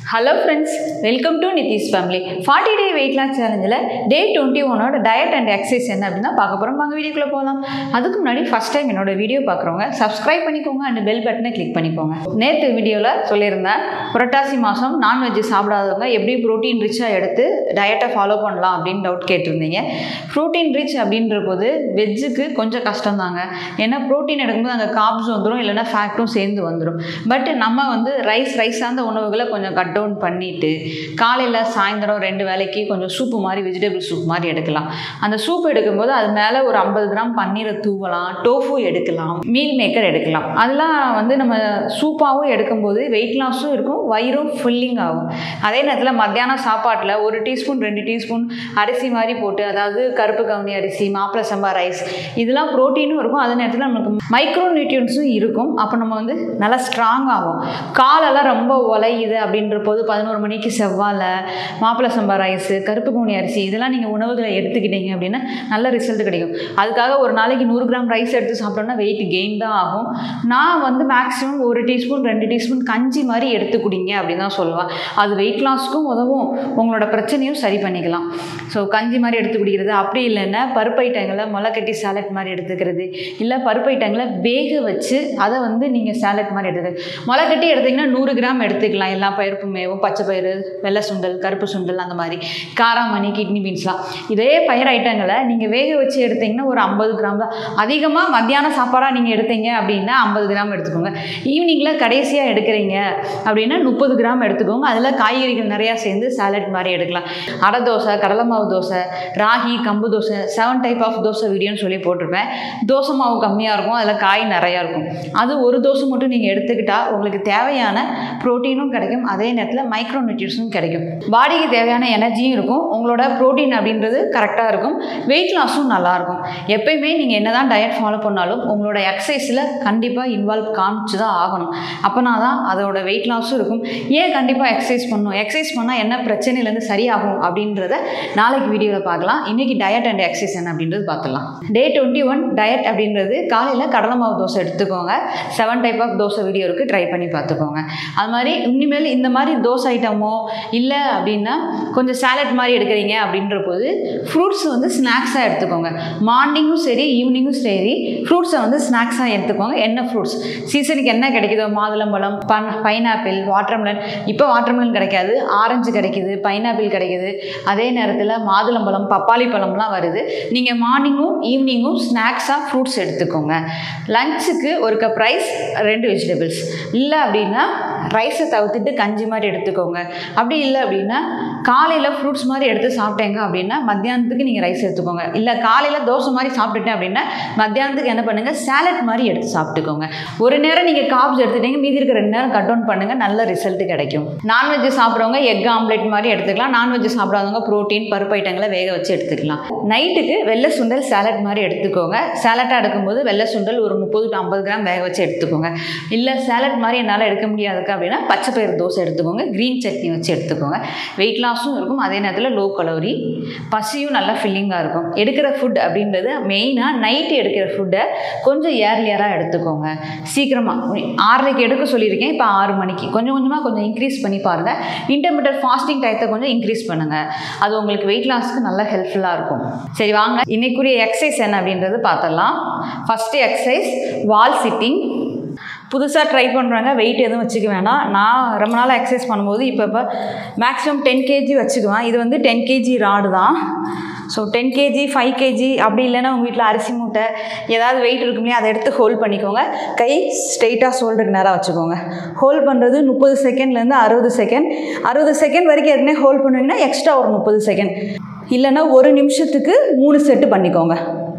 hello friends welcome to Nitish family forty day weight loss சேலஞ்சில் day twenty ஒனோட diet and exercise என்ன அப்படின்னா பார்க்க போகிறோம் வாங்க வீடியோக்குள்ளே போகலாம் அதுக்கு முன்னாடி ஃபஸ்ட் டைம் என்னோட வீடியோ பார்க்குறவங்க சப்ஸ்கிரைப் பண்ணிக்கோங்க அண்ட் பெல் பட்டனை கிளிக் பண்ணிக்கோங்க நேற்று வீடியோவில் சொல்லியிருந்தேன் புரட்டாசி மாதம் நான்வெஜ் சாப்பிடாதவங்க எப்படி ப்ரோட்டீன் ரிச்சாக எடுத்து டயட்டை ஃபாலோ பண்ணலாம் அப்படின்னு டவுட் கேட்டிருந்தீங்க ப்ரோட்டீன் ரிச் அப்படின்ற போது வெஜ்ஜுக்கு கொஞ்சம் கஷ்டம் தாங்க ஏன்னா ப்ரோட்டீன் எடுக்கும்போது அங்கே காப்ஸ் வந்துடும் இல்லைன்னா ஃபேக்ட்டும் சேர்ந்து வந்துடும் பட் நம்ம வந்து ரைஸ் ரைஸ் சார்ந்த உணவுகளை கொஞ்சம் கட் டவுன் பண்ணிவிட்டு காலையில் சாயந்தரம் ரெண்டு வேளைக்கு கொஞ்சம் சூப்பு மாதிரி வெஜிடபிள் சூப் மாதிரி எடுக்கலாம் அந்த சூப் எடுக்கும்போது அது மேலே ஒரு ஐம்பது கிராம் பன்னீரை தூவலாம் டோஃபு எடுக்கலாம் மீல் மேக்கர் எடுக்கலாம் அதெல்லாம் வந்து நம்ம சூப்பாகவும் எடுக்கும்போது வெயிட் லாஸும் இருக்கும் வயிறும் ஃபில்லிங் ஆகும் அதே நேரத்தில் மத்தியானம் சாப்பாட்டில் ஒரு டீஸ்பூன் ரெண்டு டீஸ்பூன் அரிசி மாதிரி போட்டு அதாவது கருப்பு கவுனி அரிசி மாப்பிள சம்பா ரைஸ் இதெல்லாம் ப்ரோட்டீனும் இருக்கும் அதே நேரத்தில் நம்மளுக்கு மைக்ரோ நியூட்ரியன்ஸும் இருக்கும் அப்போ நம்ம வந்து நல்லா ஸ்ட்ராங் ஆகும் காலெல்லாம் ரொம்ப உலையுது அப்படின்ற போது பதினோரு மணிக்கு செவ்வாழை மாப்பிள சம்பா ரைஸு கருப்பு கவுனி அரிசி இதெல்லாம் நீங்கள் உணவுகளை எடுத்துக்கிட்டீங்க அப்படின்னா நல்ல ரிசல்ட் கிடைக்கும் அதுக்காக ஒரு நாளைக்கு நூறு கிராம் ரைஸ் எடுத்து சாப்பிட்டோம்னா வெயிட் கெயின் தான் ஆகும் நான் வந்து மேக்ஸிமம் ஒரு டீஸ்பூன் ரெண்டு டீஸ்பூன் கஞ்சி மாதிரி எடுத்து குடிங்க அப்படின்னு தான் சொல்லுவேன் அது வெயிட் லாஸ்க்கும் உதவும் உங்களோட பிரச்சனையும் சரி பண்ணிக்கலாம் ஸோ கஞ்சி மாதிரி எடுத்து குடிக்கிறது அப்படி இல்லைன்னா பருப்பு ஐட்டங்களை முளைக்கட்டி சாலட் மாதிரி எடுத்துக்கிறது இல்லை பருப்பு ஐட்டங்களை வேக வச்சு அதை வந்து நீங்கள் சாலட் மாதிரி எடுத்துக்கிறது முளைக்கட்டி எடுத்திங்கன்னா நூறு கிராம் எடுத்துக்கலாம் எல்லா பயிருப்புமேவும் பச்சை பயிறு வெள்ளை சுண்டல் கருப்பு சுண்டல் அந்த மாதிரி காராமணி கிட்னி பீன்ஸ்லாம் இதே பயிர் ஐட்டங்களை நீங்கள் வேக வச்சு எடுத்திங்கன்னா ஒரு ஐம்பது கிராம் தான் அதிகமாக மத்தியான சாப்பாடாக நீங்கள் எடுத்தீங்க அப்படின்னா ஐம்பது கிராம் எடுத்துக்கோங்க ஈவினிங்கில் கடைசியாக எடுக்கிறீங்க அப்படின்னா முப்பது கிராம் எடுத்துக்கோங்க அதில் காய்கறிகள் நிறையா சேர்ந்து சாலட் மாதிரி எடுக்கலாம் அடை தோசை கடலை மாவு தோசை ராகி கம்பு dosa seven type of dosa வீடியோன்னு சொல்லி போட்டிருப்பேன் தோசை மாவு கம்மியாக இருக்கும் அதில் காய் நிறையா இருக்கும் அது ஒரு தோசை மட்டும் நீங்கள் எடுத்துக்கிட்டால் உங்களுக்கு தேவையான ப்ரோட்டீனும் கிடைக்கும் அதே நேரத்தில் மைக்ரோ நியூட்ரிஷனும் கிடைக்கும் பாடிக்கு தேவையான எனர்ஜியும் இருக்கும் உங்களோட ப்ரோட்டீன் அப்படின்றது கரெக்டாக இருக்கும் வெயிட் லாஸும் நல்லாயிருக்கும் எப்பயுமே நீங்கள் என்ன தான் டயட் ஃபாலோ பண்ணாலும் உங்களோட எக்ஸசைஸில் கண்டிப்பாக இன்வால்வ் காமிச்சு தான் ஆகணும் அப்போனா தான் அதோட வெயிட் லாஸும் இருக்கும் ஏன் கண்டிப்பாக எக்ஸசைஸ் பண்ணணும் எக்ஸசைஸ் பண்ணால் என்ன பிரச்சனையிலேருந்து சரியாகும் அப்படின்றத நாளைக்கு வீடியோவில் பார்க்கலாம் இன்றைக்கி டயட் அண்ட் எக்ஸசைஸ் என்ன அப்படின்றது பார்த்துலாம் டே டுவெண்ட்டி ஒன் டயட் அப்படின்றது காலையில் கடலை மாவு தோசை எடுத்துக்கோங்க seven type of dosa video இருக்குது ட்ரை பண்ணி பார்த்துக்கோங்க அது மாதிரி இனிமேல் இந்த மாதிரி தோசை ஐட்டமோ இல்லை அப்படின்னா கொஞ்சம் சாலட் மாதிரி எடுக்கிறீங்க அப்படின்ற போது ஃப்ரூட்ஸ் வந்து ஸ்நாக்ஸாக எடுத்துக்கோங்க மார்னிங்கும் சரி ஈவினிங்கும் சரி ஃப்ரூட்ஸை வந்து ஸ்நாக்ஸாக எடுத்துக்கோங்க என்ன ஃப்ரூட்ஸ் சீசனுக்கு என்ன கிடைக்குதோ மாதுளம்பழம் பன் பைனாப்பிள் வாட்டர்மெலன் இப்போ வாட்டர்மெலன் கிடைக்காது ஆரஞ்சு கிடைக்குது பைனாப்பிள் கிடைக்குது அதே நேரத்தில் மாதுளம்பழம் பப்பாளி பழம்லாம் வருது நீங்கள் மார்னிங்கும் ஈவினிங்கும் ஸ்நாக்ஸாக ஃப்ரூட்ஸ் எடுத்துக்கோங்க லஞ்சுக்கு ஒரு கப் ரைஸ் ரெண்டு வெஜிடபிள்ஸ் இல்லை அப்படின்னா ரைஸை தவிர்த்துட்டு கஞ்சி மாதிரி எடுத்துக்கோங்க அப்படி இல்லை அப்படின்னா காலையில் ஃப்ரூட்ஸ் மாதிரி எடுத்து சாப்பிட்டேங்க அப்படின்னா மத்தியானத்துக்கு நீங்கள் ரைஸ் எடுத்துக்கோங்க இல்லை காலையில் தோசை மாதிரி சாப்பிட்டுட்டேன் அப்படின்னா மத்தியானத்துக்கு என்ன பண்ணுங்கள் சாலட் மாதிரி எடுத்து சாப்பிட்டுக்கோங்க ஒரு நேரம் நீங்கள் காப்ஸ் எடுத்துட்டீங்க மீதி இருக்கிற ரெண்டு நேரம் கட் டவுன் பண்ணுங்கள் நல்ல ரிசல்ட் கிடைக்கும் நான்வெஜ் சாப்பிட்றவங்க எக் ஆம்லெட் மாதிரி எடுத்துக்கலாம் நான்வெஜ் சாப்பிடாதவங்க ப்ரோட்டீன் பருப்பு ஐட்டங்களை வேக வச்சு எடுத்துக்கலாம் நைட்டுக்கு வெள்ளை சுண்டல் சாலட் மாதிரி எடுத்துக்கோங்க சாலட்டாக எடுக்கும்போது வெள்ளை சுண்டல் ஒரு முப்பது டு ஐம்பது கிராம் வேக வச்சு எடுத்துக்கோங்க இல்லை சாலட் மாதிரி என்னால் எடுக்க முடியாதுக்கு அப்படின்னா பச்சை பயிறு தோசை எடுத்துக்கோங்க க்ரீன் சட்னி வச்சு எடுத்துக்கோங்க வெயிட் லாஸும் இருக்கும் அதே நேரத்தில் லோ கலோரி பசியும் நல்லா ஃபில்லிங்காக இருக்கும் எடுக்கிற ஃபுட் அப்படின்றது மெயினாக நைட்டு எடுக்கிற ஃபுட்டை கொஞ்சம் ஏர்லியராக எடுத்துக்கோங்க சீக்கிரமாக ஆறரைக்கு எடுக்க சொல்லியிருக்கேன் இப்போ ஆறு மணிக்கு கொஞ்சம் கொஞ்சமாக கொஞ்சம் இன்க்ரீஸ் பண்ணி பாருங்கள் இன்டர்மீடியட் ஃபாஸ்டிங் டயத்தை கொஞ்சம் இன்க்ரீஸ் பண்ணுங்கள் அது உங்களுக்கு வெயிட் லாஸ்க்கு நல்லா ஹெல்ப்ஃபுல்லாக இருக்கும் சரி வாங்க இன்னைக்குரிய எக்ஸசைஸ் என்ன அப்படின்றது பார்த்துடலாம் ஃபஸ்ட்டு எக்ஸசைஸ் வால் சிட்டிங் புதுசாக ட்ரை பண்ணுறாங்க வெயிட் எதுவும் வச்சுக்க வேணாம் நான் ரொம்ப நாள் எக்ஸசைஸ் பண்ணும்போது இப்போ இப்போ மேக்ஸிமம் டென் கேஜி வச்சுக்குவேன் இது வந்து டென் கேஜி ராடு தான் so ten KG five KG அப்படி இல்லைன்னா உங்கள் வீட்டில் அரிசி மூட்டை ஏதாவது வெயிட் இருக்கும் இல்லையா அதை எடுத்து ஹோல்ட் பண்ணிக்கோங்க கை ஸ்ட்ரெயிட்டாக ஷோல்டருக்கு நேராக வச்சுக்கோங்க ஹோல்ட் பண்ணுறது முப்பது செகண்ட்லேருந்து அறுபது செகண்ட் அறுபது செகண்ட் வரைக்கும் ஏற்கனவே ஹோல்ட் பண்ணுவீங்கன்னா எக்ஸ்ட்ரா ஒரு முப்பது செகண்ட் இல்லைன்னா ஒரு நிமிஷத்துக்கு மூணு செட்டு பண்ணிக்கோங்க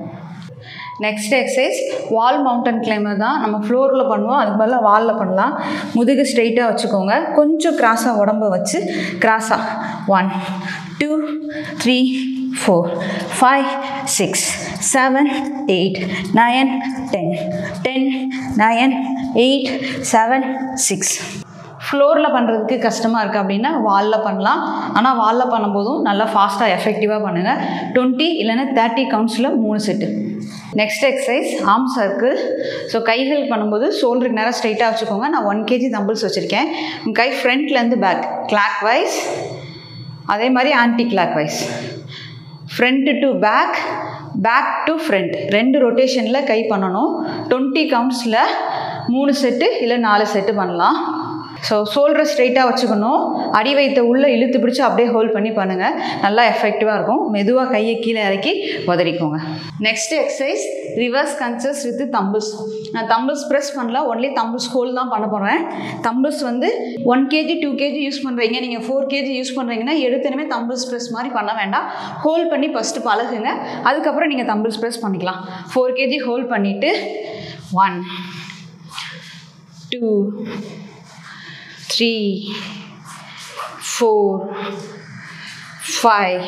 next exercise wall mountain climber தான் நம்ம ஃப்ளோரில் பண்ணுவோம் அதுக்கு பதிலாக வாலில் பண்ணலாம் முதுகு ஸ்ட்ரெயிட்டாக வச்சுக்கோங்க கொஞ்சம் கிராஸாக உடம்ப வச்சு கிராஸாக one two three four five six seven eight nine ten ten nine eight seven six ஃப்ளோரில் பண்ணுறதுக்கு கஷ்டமாக இருக்குது அப்படின்னா வாலில் பண்ணலாம் ஆனால் வாலில் பண்ணும்போதும் நல்லா ஃபாஸ்ட்டாக எஃபெக்டிவாக பண்ணுங்கள் டுவெண்ட்டி இல்லைன்னா தேர்ட்டி கவுண்ட்ஸில் மூணு set next exercise arm circle so கைகள் பண்ணும்போது ஷோல்டருக்கு நேரம் ஸ்ட்ரைட்டாக வச்சுக்கோங்க நான் ஒன் கேஜி தம்பிள்ஸ் வச்சுருக்கேன் உங்கள் கை ஃப்ரண்ட்லேருந்து பேக் கிளாக் வைஸ் அதே மாதிரி anti clockwise front to back back to front ரெண்டு ரொட்டேஷனில் கை பண்ணணும் டுவெண்ட்டி கவுண்ட்ஸில் மூணு செட்டு இல்லை நாலு செட்டு பண்ணலாம் ஸோ ஷோல்டரை ஸ்ட்ரைட்டாக வச்சுக்கணும் அடி வைத்த உள்ளே இழுத்து பிடிச்சி அப்படியே ஹோல்ட் பண்ணி பண்ணுங்கள் நல்லா எஃபெக்டிவாக இருக்கும் மெதுவாக கையை கீழே இறக்கி உதறிக்கோங்க next exercise reverse crunches with dumbbells நான் தம்பிள்ஸ் ப்ரெஸ் பண்ணல ஒன்லி தம்பிள்ஸ் ஹோல் தான் பண்ண போகிறேன் தம்பிள்ஸ் வந்து one KG two KG use பண்ணுறீங்க நீங்கள் ஃபோர் கேஜி யூஸ் பண்ணுறீங்கன்னா எடுத்தனமே தம்பிள்ஸ் ப்ரெஸ் மாதிரி பண்ண வேண்டாம் ஹோல்ட் பண்ணி ஃபஸ்ட்டு பழகுங்க அதுக்கப்புறம் நீங்கள் தம்பிள்ஸ் ப்ரெஸ் பண்ணிக்கலாம் ஃபோர் கேஜி ஹோல்ட் பண்ணிவிட்டு one two three four five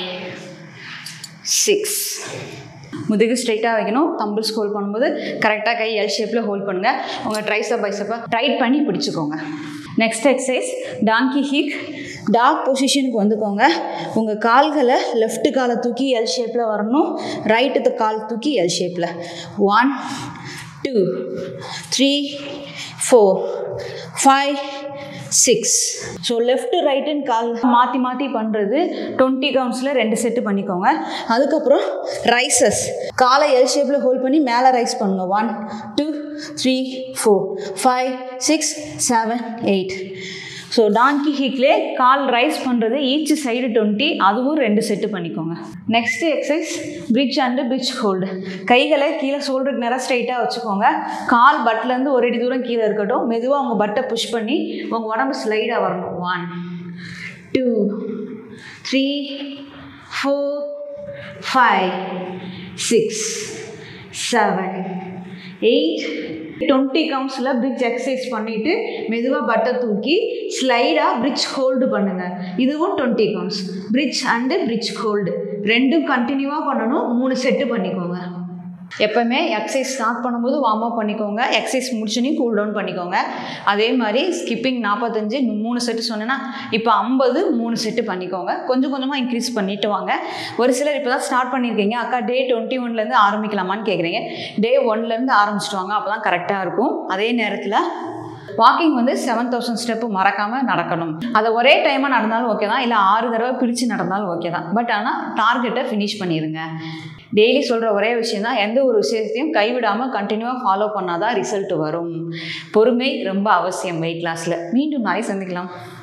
six முதுகு ஸ்ட்ரைட்டாக வைக்கணும் தம்பிள்ஸ் ஹோல்ட் பண்ணும்போது கரெக்டாக கை எல் ஷேப்பில் ஹோல்ட் பண்ணுங்கள் உங்கள் ட்ரைஸை பைசப்பை டைட் பண்ணி பிடிச்சிக்கோங்க next exercise donkey kick dog பொசிஷனுக்கு வந்துக்கோங்க உங்கள் கால்களை லெஃப்ட் காலை தூக்கி எல் ஷேப்பில் வரணும் ரைட்டு கால் தூக்கி எல் ஷேப்பில் one two three four five six so left ரைட்டுன்னு கால் மாற்றி மாற்றி பண்ணுறது டுவெண்ட்டி கவுண்ட்ஸில் ரெண்டு செட்டு பண்ணிக்கோங்க அதுக்கப்புறம் ரைசஸ் காலை எல் ஷேப்பில் ஹோல்ட் பண்ணி மேலே ரைஸ் பண்ணுங்க one two three four five six seven eight so donkey ஹீக்லே கால் ரைஸ் பண்ணுறது ஈச் சைடு டுவெண்ட்டி அதுவும் ரெண்டு செட்டு பண்ணிக்கோங்க next exercise bridge and bridge hold கைகளை கீழே ஷோல்டருக்கு நேரம் ஸ்ட்ரைட்டாக வச்சுக்கோங்க கால் பட்லேருந்து ஒரு அடி தூரம் கீழே இருக்கட்டும் மெதுவாக உங்கள் பட்டை புஷ் பண்ணி உங்கள் உடம்பு ஸ்லைடாக வரணும் one two three four five six seven eight twenty கவுண்ட்ஸில் பிரிட்ஜ் எக்ஸசைஸ் பண்ணிவிட்டு மெதுவாக பட்டை தூக்கி ஸ்லைடாக பிரிட்ஜ் ஹோல்டு பண்ணுங்கள் இதுவும் twenty counts bridge and bridge hold ரெண்டும் கண்டினியூவாக பண்ணணும் மூணு செட்டு பண்ணிக்கோங்க எப்போவுமே எக்ஸசைஸ் ஸ்டார்ட் பண்ணும்போது வார்ம் அப் பண்ணிக்கோங்க எக்ஸசைஸ் முடிச்சோன்னே கூல் டவுன் பண்ணிக்கோங்க அதே மாதிரி ஸ்கிப்பிங் நாற்பத்தஞ்சு மூணு செட்டு சொன்னேன்னா இப்போ ஐம்பது மூணு செட்டு பண்ணிக்கோங்க கொஞ்சம் கொஞ்சமாக இன்க்ரீஸ் பண்ணிட்டு வாங்க ஒரு சிலர் இப்போ தான் ஸ்டார்ட் பண்ணியிருக்கீங்க அக்கா டே டுவெண்ட்டி ஒன்லேருந்து ஆரம்பிக்கலாமான்னு கேட்குறீங்க டே ஒன்லேருந்து ஆரம்பிச்சிட்டு வாங்க அப்போ தான் கரெக்டாக இருக்கும் அதே நேரத்தில் வாக்கிங் வந்து செவன் தௌசண்ட் ஸ்டெப்பு மறக்காமல் நடக்கணும் அதை ஒரே டைமாக நடந்தாலும் ஓகே தான் இல்லை ஆறு தடவை பிரித்து நடந்தாலும் ஓகே தான் பட் ஆனால் டார்கெட்டை ஃபினிஷ் பண்ணிடுங்க டெய்லி சொல்கிற ஒரே விஷயம் தான் எந்த ஒரு விஷயத்தையும் கைவிடாமல் கண்டினியூவாக ஃபாலோ பண்ணால் தான் ரிசல்ட் வரும் பொறுமை ரொம்ப அவசியம் வெயிட் லாஸில் மீண்டும் நாளை சந்திக்கலாம்